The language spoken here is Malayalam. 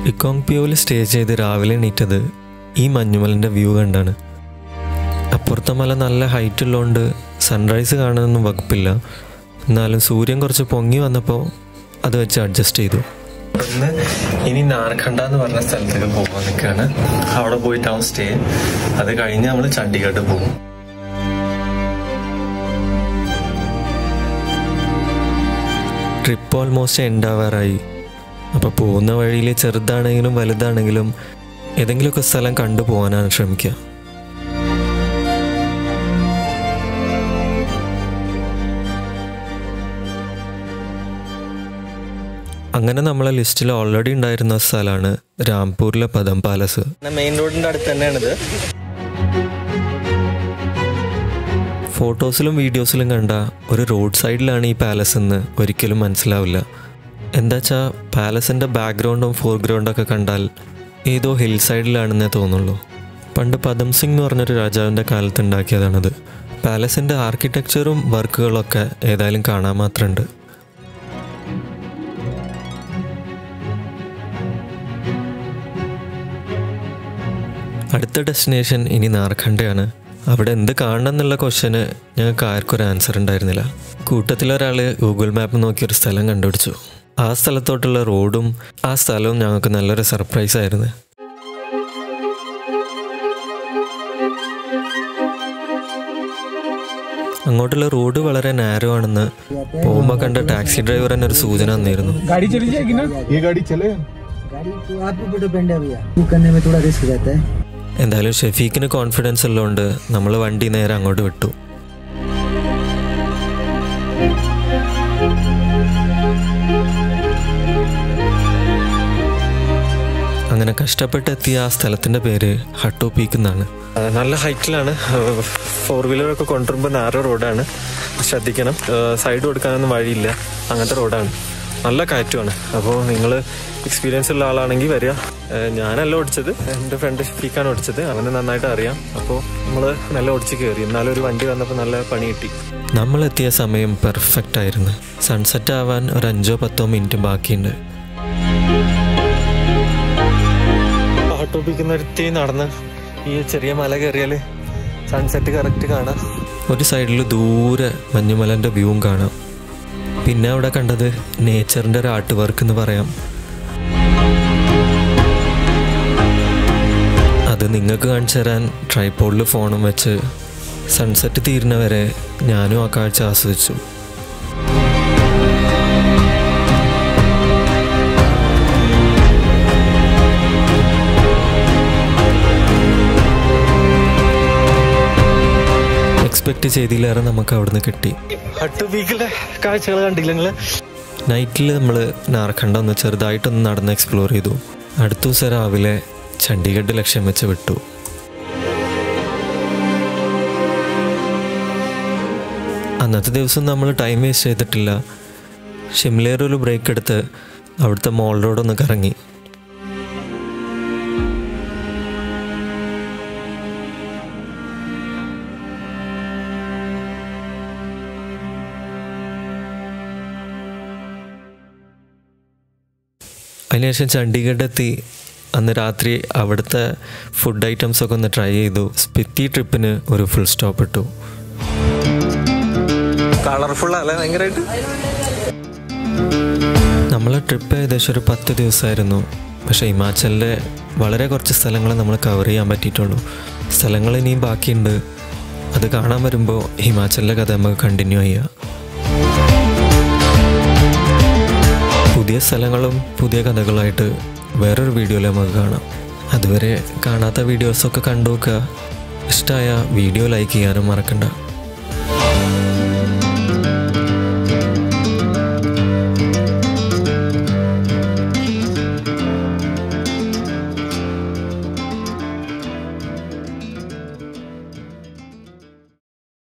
റിക്കോങ് പിയോയിൽ സ്റ്റേ ചെയ്ത് രാവിലെ എണീറ്റത് ഈ മഞ്ഞുമലിൻ്റെ വ്യൂ കണ്ടാണ് അപ്പുറത്തെ മല നല്ല ഹൈറ്റ് ഉള്ളതുകൊണ്ട് സൺറൈസ് കാണാനൊന്നും വകുപ്പില്ല എന്നാലും സൂര്യൻ കുറച്ച് പൊങ്ങി വന്നപ്പോൾ അത് വെച്ച് അഡ്ജസ്റ്റ് ചെയ്തു ഇന്ന് ഇനി നാർഖണ്ഡ എന്ന് പറഞ്ഞ സ്ഥലത്തേക്ക് പോകാൻ നിൽക്കുകയാണ് അവിടെ പോയിട്ടാവും സ്റ്റേ അത് കഴിഞ്ഞ് നമ്മൾ ചണ്ഡീഗഡ് പോകും ട്രിപ്പ് ഓൾമോസ്റ്റ് എൻഡ് ആവാറായി അപ്പോൾ പോകുന്ന വഴിയിൽ ചെറുതാണെങ്കിലും വലുതാണെങ്കിലും ഏതെങ്കിലുമൊക്കെ സ്ഥലം കണ്ടു പോകാനാണ് ശ്രമിക്കുക അങ്ങനെ നമ്മളെ ലിസ്റ്റിൽ ഓൾറെഡി ഉണ്ടായിരുന്ന സ്ഥലമാണ് രാംപൂരിലെ പദം പാലസ് മെയിൻ റോഡിന്റെ അടുത്ത് തന്നെയാണിത് ഫോട്ടോസിലും വീഡിയോസിലും കണ്ട ഒരു റോഡ് സൈഡിലാണ് ഈ പാലസ് എന്ന് ഒരിക്കലും മനസ്സിലാവില്ല എന്താ വെച്ചാൽ പാലസിൻ്റെ ബാക്ക്ഗ്രൗണ്ടും ഫോർഗ്രൗണ്ടും ഒക്കെ കണ്ടാൽ ഏതോ ഹിൽ സൈഡിലാണെന്നേ തോന്നുള്ളൂ പണ്ട് പദം സിംഗ് എന്ന് പറഞ്ഞൊരു രാജാവിൻ്റെ കാലത്ത് ഉണ്ടാക്കിയതാണത് പാലസിൻ്റെ ആർക്കിടെക്ചറും വർക്കുകളൊക്കെ ഏതായാലും കാണാൻ മാത്രമുണ്ട് അടുത്ത ഡെസ്റ്റിനേഷൻ ഇനി നാർഖണ്ഡയാണ് അവിടെ എന്ത് കാണണം എന്നുള്ള ക്വസ്റ്റ്യന് ഞങ്ങൾക്ക് ആർക്കും ഒരു ആൻസർ ഉണ്ടായിരുന്നില്ല കൂട്ടത്തിലൊരാൾ ഗൂഗിൾ മാപ്പ് നോക്കി ഒരു സ്ഥലം കണ്ടുപിടിച്ചു ആ സ്ഥലത്തോട്ടുള്ള റോഡും ആ സ്ഥലവും ഞങ്ങൾക്ക് നല്ലൊരു സർപ്രൈസ് ആയിരുന്നു അങ്ങോട്ടുള്ള റോഡ് വളരെ നാരോ ആണെന്ന് പോകുമ്പോൾ കണ്ട ടാക്സി ഡ്രൈവർ തന്നെ ഒരു സൂചന തന്നിരുന്നു गाड़ी चली जाएगी ना ये गाड़ी चले गाड़ी तो आप ऊपर डिपेंड है भैया बुक करने में थोड़ा रिस्क रहता है എന്തായാലും ഷെഫീഖിന് കോൺഫിഡൻസ് ഉള്ളതുകൊണ്ട് നമ്മൾ വണ്ടി നേരെ അങ്ങോട്ട് വിട്ടു അങ്ങനെ കഷ്ടപ്പെട്ടെത്തിയ ആ സ്ഥലത്തിന്റെ പേര് ഹട്ടോ പീക്ക് എന്നാണ് നല്ല ഹൈറ്റിലാണ് ഫോർ വീലറൊക്കെ കൊണ്ടുവരുമ്പോൾ നാരോ റോഡാണ് ശ്രദ്ധിക്കണം സൈഡ് കൊടുക്കാനൊന്നും വഴിയില്ല അങ്ങനത്തെ റോഡാണ് നല്ല കയറ്റമാണ് അപ്പോൾ നിങ്ങൾ എക്സ്പീരിയൻസ് ഉള്ള ആളാണെങ്കിൽ വരിക ഏഹ് ഞാനല്ല ഓടിച്ചത് എൻ്റെ ഫ്രണ്ട് ഷഫീഖാണ് ഓടിച്ചത് അവന് നന്നായിട്ട് അറിയാം അപ്പോൾ നമ്മൾ നല്ല ഓടിച്ച് കയറി എന്നാലും ഒരു വണ്ടി വന്നപ്പോൾ നല്ല പണി കിട്ടി നമ്മളെത്തിയ സമയം പെർഫെക്റ്റ് ആയിരുന്നു സൺസെറ്റ് ആവാൻ ഒരു അഞ്ചോ പത്തോ മിനിറ്റ് ബാക്കിയുണ്ട് ഓട്ടോപ്പിക്കുന്നിടത്തി നടന്ന് ഈ ചെറിയ മല കയറിയാൽ സൺസെറ്റ് കറക്റ്റ് കാണാം ഒരു സൈഡിൽ ദൂരെ മഞ്ഞുമലൻ്റെ വ്യൂവും കാണാം പിന്നെ അവിടെ കണ്ടത് നേച്ചറിൻ്റെ ഒരു ആർട്ട് വർക്ക് എന്ന് പറയാം അത് നിങ്ങൾക്ക് കാണിച്ചു തരാൻ ട്രൈപ്പോഡിൽ ഫോണും വെച്ച് സൺസെറ്റ് തീരുന്നവരെ ഞാനും ആ കാഴ്ച ആസ്വദിച്ചു എക്സ്പെക്ട് ചെയ്തില്ലേറെ നമുക്ക് അവിടുന്ന് കിട്ടി ഹട്ട് പീക്കിലെ കാഴ്ചകൾ കണ്ടില്ല നിങ്ങൾ നൈറ്റിൽ നമ്മൾ നാർഖണ്ഡ ഒന്ന് ചെറുതായിട്ടൊന്ന് നടന്ന് എക്സ്പ്ലോർ ചെയ്തു അടുത്ത ദിവസം രാവിലെ ചണ്ഡീഗഡ് ലക്ഷ്യം വെച്ച് വിട്ടു അന്നത്തെ ദിവസം നമ്മൾ ടൈം വേസ്റ്റ് ചെയ്തിട്ടില്ല ഷിംലയിൽ ഒരു ബ്രേക്ക് എടുത്ത് അവിടുത്തെ മോൾ റോഡൊന്ന് കറങ്ങി അതിനുശേഷം ചണ്ഡീഗഡ് എത്തി അന്ന് രാത്രി അവിടുത്തെ ഫുഡ് ഐറ്റംസ് ഒക്കെ ഒന്ന് ട്രൈ ചെയ്തു സ്പിറ്റി ട്രിപ്പിന് ഒരു ഫുൾ സ്റ്റോപ്പ് ഇട്ടു കളർഫുൾ അല്ലേ ഭയങ്കരമായിട്ട് നമ്മളെ ട്രിപ്പ് ഏകദേശം ഒരു പത്ത് ദിവസമായിരുന്നു പക്ഷേ ഹിമാചലിലെ വളരെ കുറച്ച് സ്ഥലങ്ങൾ നമ്മൾ കവർ ചെയ്യാൻ പറ്റിയിട്ടുള്ളൂ സ്ഥലങ്ങൾ ഇനിയും ബാക്കിയുണ്ട് അത് കാണാൻ വരുമ്പോൾ ഹിമാചലിലെ കഥ നമുക്ക് കണ്ടിന്യൂ ചെയ്യാം പുതിയ സ്ഥലങ്ങളും പുതിയ കഥകളുമായിട്ട് വേറൊരു വീഡിയോയിൽ നമുക്ക് കാണാം അതുവരെ കാണാത്ത വീഡിയോസൊക്കെ കണ്ടു നോക്കുക ഇഷ്ടമായ വീഡിയോ ലൈക്ക് ചെയ്യാനും മറക്കണ്ട